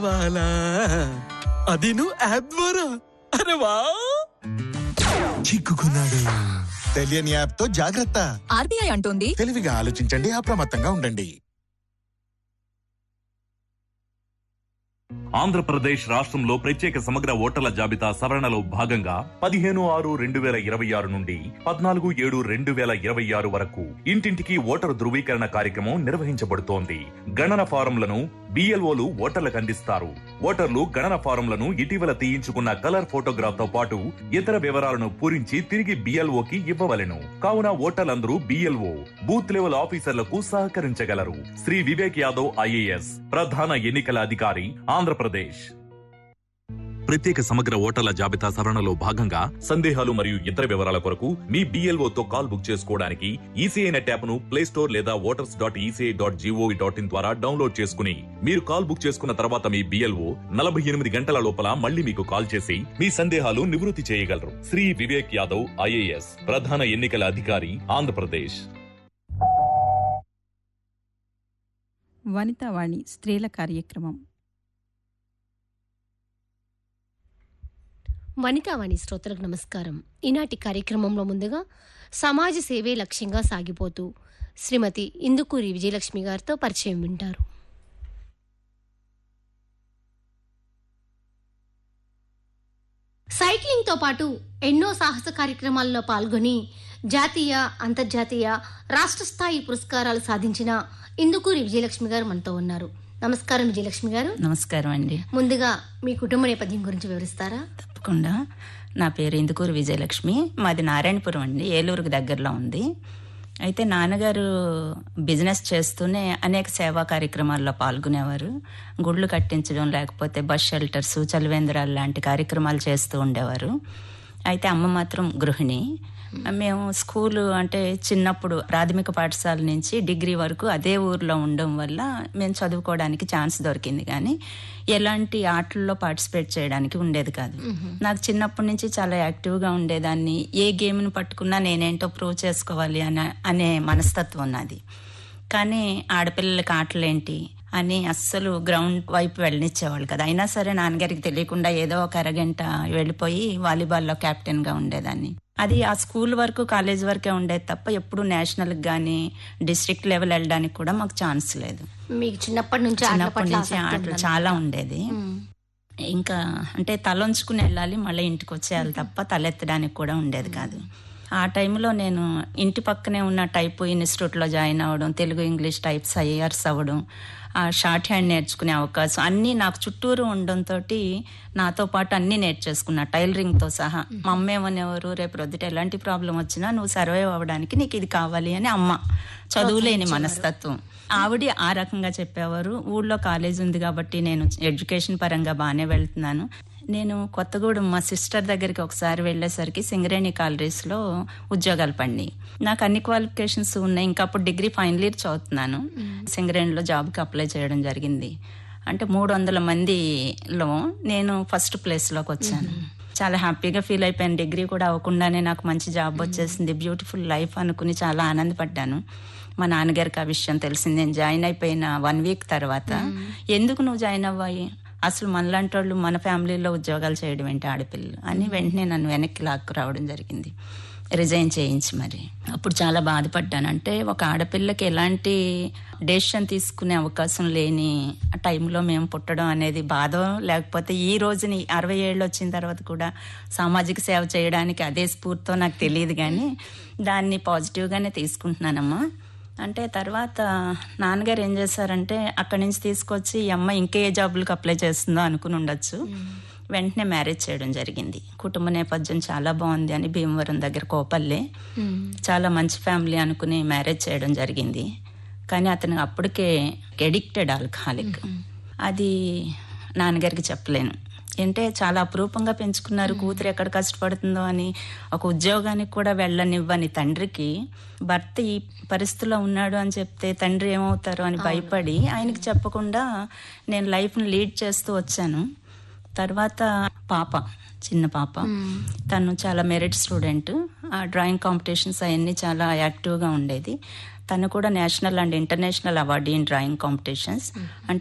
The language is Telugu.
వాలా అది నువ్వు యాప్ ద్వారా అరే వా చిక్కుకున్నాడు తెలియని యాప్ తో జాగ్రత్త ఆర్బీఐ అంటోంది తెలివిగా ఆలోచించండి అప్రమత్తంగా ఉండండి ఆంధ్రప్రదేశ్ రాష్ట్రంలో ప్రత్యేక సమగ్ర ఓటర్ల జాబితా సవరణలో భాగంగా పదిహేను ఆరు రెండు వేల ఇరవై ఆరు నుండి పద్నాలుగు ఏడు రెండు వేల ఇరవై ఆరు వరకు ఇంటింటికి ఓటరు ధృవీకరణ కార్యక్రమం నిర్వహించబడుతోంది గణన ఫారంలను బిఎల్ఓలు ఓటర్లకు అందిస్తారు ఓటర్లు గణన ఫారంలను ఇటీవల తీయించుకున్న కలర్ ఫోటోగ్రాఫ్ తో పాటు ఇతర వివరాలను పూరించి తిరిగి బిఎల్ఓకి ఇవ్వవలెను కావున ఓటర్లందరూ బిఎల్ఓ బూత్ లెవెల్ ఆఫీసర్లకు సహకరించగలరు శ్రీ వివేక్ యాదవ్ ఐఏఎస్ ప్రధాన ఎన్నికల అధికారి ఆంధ్రప్రదేశ్ ప్రత్యేక సమగ్ర ఓటర్ల జాబితా సవరణలో భాగంగా సందేహాలు మరియు ఇతర వివరాల కొరకు మీ BLO తో కాల్ బుక్ చేసుకోవడానికి ఈసీఐ నెట్ యాప్ ను ప్లే స్టోర్ లేదా voters dot ECI dot GOV dot in ద్వారా డౌన్లోడ్ చేసుకుని మీరు కాల్ బుక్ చేసుకున్న తర్వాత మీ బిఎల్ఓ నలభై ఎనిమిది గంటల లోపల మళ్ళీ మీకు కాల్ చేసి మీ సందేహాలు నివృత్తి చేయగలరు శ్రీ వివేక్ యాదవ్ ఐఏఎస్ ప్రధాన ఎన్నికల అధికారి ఆంధ్రప్రదేశ్ వనితావాణి స్త్రీల కార్యక్రమం వనితావాణి శ్రోతలకు నమస్కారం ఈనాటి కార్యక్రమంలో ముందుగా సమాజ సేవే లక్ష్యంగా సాగిపోతూ శ్రీమతి ఇందుకూరి విజయలక్ష్మి గారితో పరిచయం వింటారు సైక్లింగ్తో పాటు ఎన్నో సాహస కార్యక్రమాల్లో పాల్గొని జాతీయ అంతర్జాతీయ రాష్ట్ర స్థాయి పురస్కారాలు సాధించిన ఇందుకూరి విజయలక్ష్మి గారు మనతో ఉన్నారు నమస్కారం విజయలక్ష్మి గారు నమస్కారం అండి ముందుగా మీ కుటుంబ నేపథ్యం గురించి వివరిస్తారా తప్పకుండా నా పేరు ఇందుకూరు విజయలక్ష్మి మాది నారాయణపురం అండి ఏలూరుకు దగ్గరలో ఉంది అయితే నాన్నగారు బిజినెస్ చేస్తూనే అనేక సేవా కార్యక్రమాల్లో పాల్గొనేవారు గుళ్ళు కట్టించడం లేకపోతే బస్ షెల్టర్స్ చలివేంద్రాలు లాంటి కార్యక్రమాలు చేస్తూ ఉండేవారు అయితే అమ్మ మాత్రం గృహిణి మేము స్కూలు అంటే చిన్నప్పుడు ప్రాథమిక పాఠశాల నుంచి డిగ్రీ వరకు అదే ఊర్లో ఉండడం వల్ల మేము చదువుకోవడానికి ఛాన్స్ దొరికింది కానీ ఎలాంటి ఆటల్లో పార్టిసిపేట్ చేయడానికి ఉండేది కాదు నాకు చిన్నప్పటి నుంచి చాలా యాక్టివ్గా ఉండేదాన్ని ఏ గేమ్ని పట్టుకున్నా నేనేంటో ప్రూవ్ చేసుకోవాలి అనే అనే మనస్తత్వం నాది కానీ ఆడపిల్లలకి ఆటలేంటి అని అస్సలు గ్రౌండ్ వైపు వెళ్ళనిచ్చేవాళ్ళు కదా అయినా సరే నాన్నగారికి తెలియకుండా ఏదో ఒక అరగంట వెళ్ళిపోయి వాలీబాల్లో కెప్టెన్గా ఉండేదాన్ని అది ఆ స్కూల్ వరకు కాలేజ్ వరకే ఉండేది తప్ప ఎప్పుడు నేషనల్కి కానీ డిస్ట్రిక్ట్ లెవెల్ వెళ్ళడానికి కూడా మాకు ఛాన్స్ లేదు మీకు చిన్నప్పటి నుంచి ఆటల చిన్నప్పటి పట్ల నుంచి ఆసక్తి ఆటలు ఉందన్నమాట. చాలా ఉండేది ఇంకా అంటే తలంచుకుని వెళ్ళాలి మళ్ళీ ఇంటికి వచ్చేయాలి తప్ప తలెత్తడానికి కూడా ఉండేది కాదు ఆ టైంలో నేను ఇంటి పక్కనే ఉన్న టైప్ ఇన్స్టిట్యూట్లో జాయిన్ అవ్వడం తెలుగు ఇంగ్లీష్ టైప్స్ ఐఆర్స్ అవ్వడం ఆ షార్ట్ హ్యాండ్ నేర్చుకునే అవకాశం అన్నీ నాకు చుట్టూరు ఉండడంతో నాతో పాటు అన్నీ నేర్చేసుకున్నా టైలరింగ్తో సహా మా అమ్మ ఏమనేవారు రేపు రొద్దుట ఎలాంటి ప్రాబ్లం వచ్చినా నువ్వు సర్వైవ్ అవ్వడానికి నీకు ఇది కావాలి అని అమ్మ చదువులేని మనస్తత్వం ఆవిడ ఆ రకంగా చెప్పేవారు ఊళ్ళో కాలేజ్ ఉంది కాబట్టి నేను ఎడ్యుకేషన్ పరంగా బాగానే వెళ్తున్నాను నేను కొత్తగూడెం మా సిస్టర్ దగ్గరికి ఒకసారి వెళ్ళేసరికి సింగరేణి కాలరీస్లో ఉద్యోగాలు పడినాయి నాకు అన్ని క్వాలిఫికేషన్స్ ఉన్నాయి ఇంకా అప్పుడు డిగ్రీ ఫైనల్ ఇయర్ చదువుతున్నాను సింగరేణిలో జాబ్కి అప్లై చేయడం జరిగింది అంటే మూడు వందల మందిలో నేను ఫస్ట్ ప్లేస్లోకి వచ్చాను చాలా హ్యాపీగా ఫీల్ అయిపోయాను డిగ్రీ కూడా అవ్వకుండానే నాకు మంచి జాబ్ వచ్చేసింది బ్యూటిఫుల్ లైఫ్ అనుకుని చాలా ఆనందపడ్డాను మా నాన్నగారికి ఆ విషయం తెలిసింది నేను జాయిన్ అయిపోయిన వన్ వీక్ తర్వాత ఎందుకు నువ్వు జాయిన్ అవ్వాలి అసలు మనలాంటి వాళ్ళు మన ఫ్యామిలీలో ఉద్యోగాలు చేయడం ఏంటి ఆడపిల్లలు అని వెంటనే నన్ను వెనక్కి లాక్కు రావడం జరిగింది రిజైన్ చేయించి మరి అప్పుడు చాలా బాధపడ్డాను అంటే ఒక ఆడపిల్లకి ఎలాంటి డెసిషన్ తీసుకునే అవకాశం లేని టైంలో మేము పుట్టడం అనేది బాధ లేకపోతే ఈ రోజుని అరవై ఏళ్ళు వచ్చిన తర్వాత కూడా సామాజిక సేవ చేయడానికి అదే స్ఫూర్తితో నాకు తెలియదు కానీ దాన్ని పాజిటివ్గానే తీసుకుంటున్నానమ్మా అంటే తర్వాత నాన్నగారు ఏం చేశారంటే అక్కడి నుంచి తీసుకొచ్చి ఈ అమ్మాయి ఇంకే ఏ జాబులకు అప్లై చేస్తుందో అనుకుని ఉండొచ్చు వెంటనే మ్యారేజ్ చేయడం జరిగింది కుటుంబ నేపథ్యం చాలా బాగుంది అని భీమవరం దగ్గర కోపల్లే చాలా మంచి ఫ్యామిలీ అనుకుని మ్యారేజ్ చేయడం జరిగింది కానీ అతను అప్పటికే ఎడిక్టెడ్ ఆల్కహాలిక్ అది నాన్నగారికి చెప్పలేను అంటే చాలా అపురూపంగా పెంచుకున్నారు కూతురు ఎక్కడ కష్టపడుతుందో అని ఒక ఉద్యోగానికి కూడా వెళ్ళనివ్వని తండ్రికి భర్త ఈ పరిస్థితిలో ఉన్నాడు అని చెప్తే తండ్రి ఏమవుతారో అని భయపడి ఆయనకి చెప్పకుండా నేను లైఫ్ని లీడ్ చేస్తూ వచ్చాను తర్వాత పాప చిన్న పాప తను చాలా మెరిట్ స్టూడెంట్ ఆ డ్రాయింగ్ కాంపిటీషన్స్ అవన్నీ చాలా యాక్టివ్గా ఉండేది తను కూడా national and international award in drawing competitions అంటే